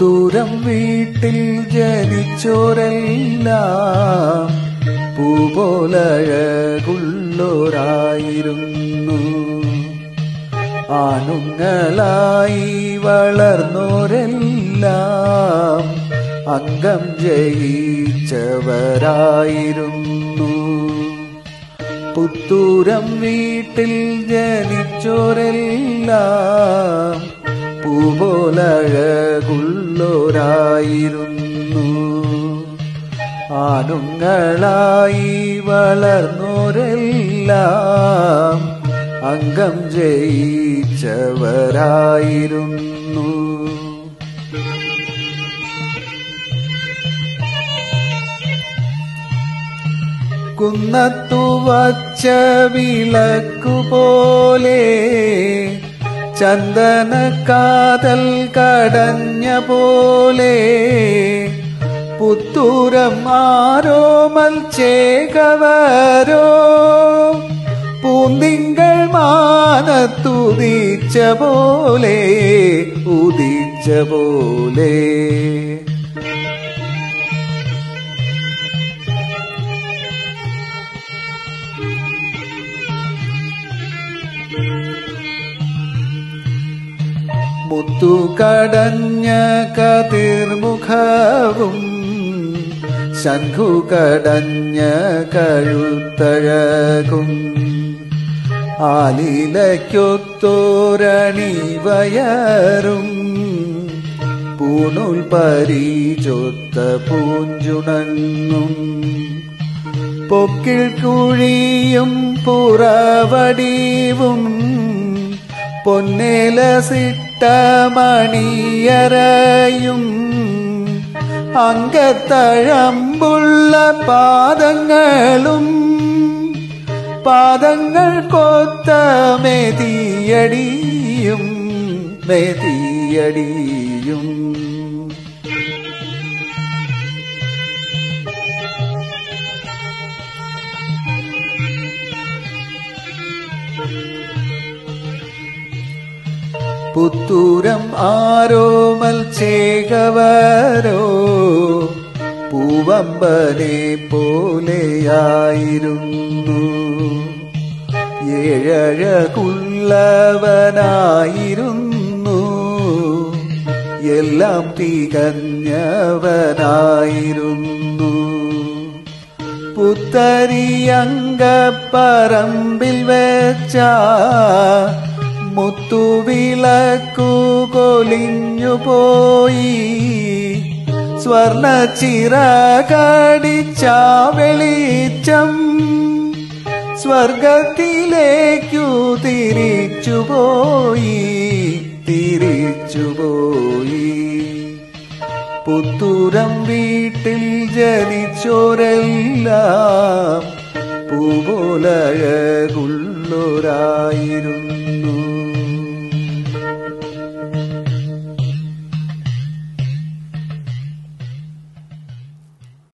പുത്തൂരം വീട്ടിൽ ജനിച്ചോരെല്ലാം പൂപോലഴകുള്ളോരായിരുന്നു ആണുങ്ങളായി വളർന്നോരെല്ലാം അംഗം ജയിച്ചവരായിരുന്നു പുത്തൂരം വീട്ടിൽ ജനിച്ചോരെല്ലാം പൂപോലഴകുള്ളോരായിരുന്നു ആണുങ്ങളായി വളർന്നോരെല്ലാം അംഗം ജയിച്ചവരായിരുന്നു കുന്നത്തു വച്ച വിളക്കുപോലെ ചന്ദന കാതൽ കടഞ്ഞ പോലെ പുത്തൂരം ആരോ മൽച്ചേകവരോ പൂന്തിങ്കൾ മാനത്തുദിച്ച പോലെ ഉദിച്ച പോലെ മുത്തു കടഞ്ഞ കതിർമുഖവും ശംഖു കടഞ്ഞ കഴുത്തഴകും ആലിലയ്ക്കൊത്തോരണി പൂണുൽ പരിചൊത്ത പൂഞ്ചുണങ്ങും പൊക്കിൾ കുഴിയും പുറവടിവും പൊന്നേലസിട്ട മണിയറയും അങ്കത്തഴമ്പുള്ള പാദങ്ങളും പാദങ്ങൾ കൊത്ത മെതിയടിയും മെതിയടിയും പുത്തൂരം ആരോ മൽച്ചേകവരോ പൂവമ്പനെ പോലെയായിരുന്നു ഏഴഴകുള്ളവനായിരുന്നു എല്ലാം തികഞ്ഞവനായിരുന്നു പുത്തരിയങ്കപ്പറമ്പിൽ വെച്ച മുത്തുവിളക്കു കൊലിഞ്ഞുപോയി സ്വർണ ചിറകടിച്ച വെളിച്ചം സ്വർഗത്തിലേക്കു തിരിച്ചുപോയി തിരിച്ചുപോയി പുത്തൂരം വീട്ടിൽ ജനിച്ചോരെല്ലാം പൂപോലഴകുള്ളോരായിരുന്നു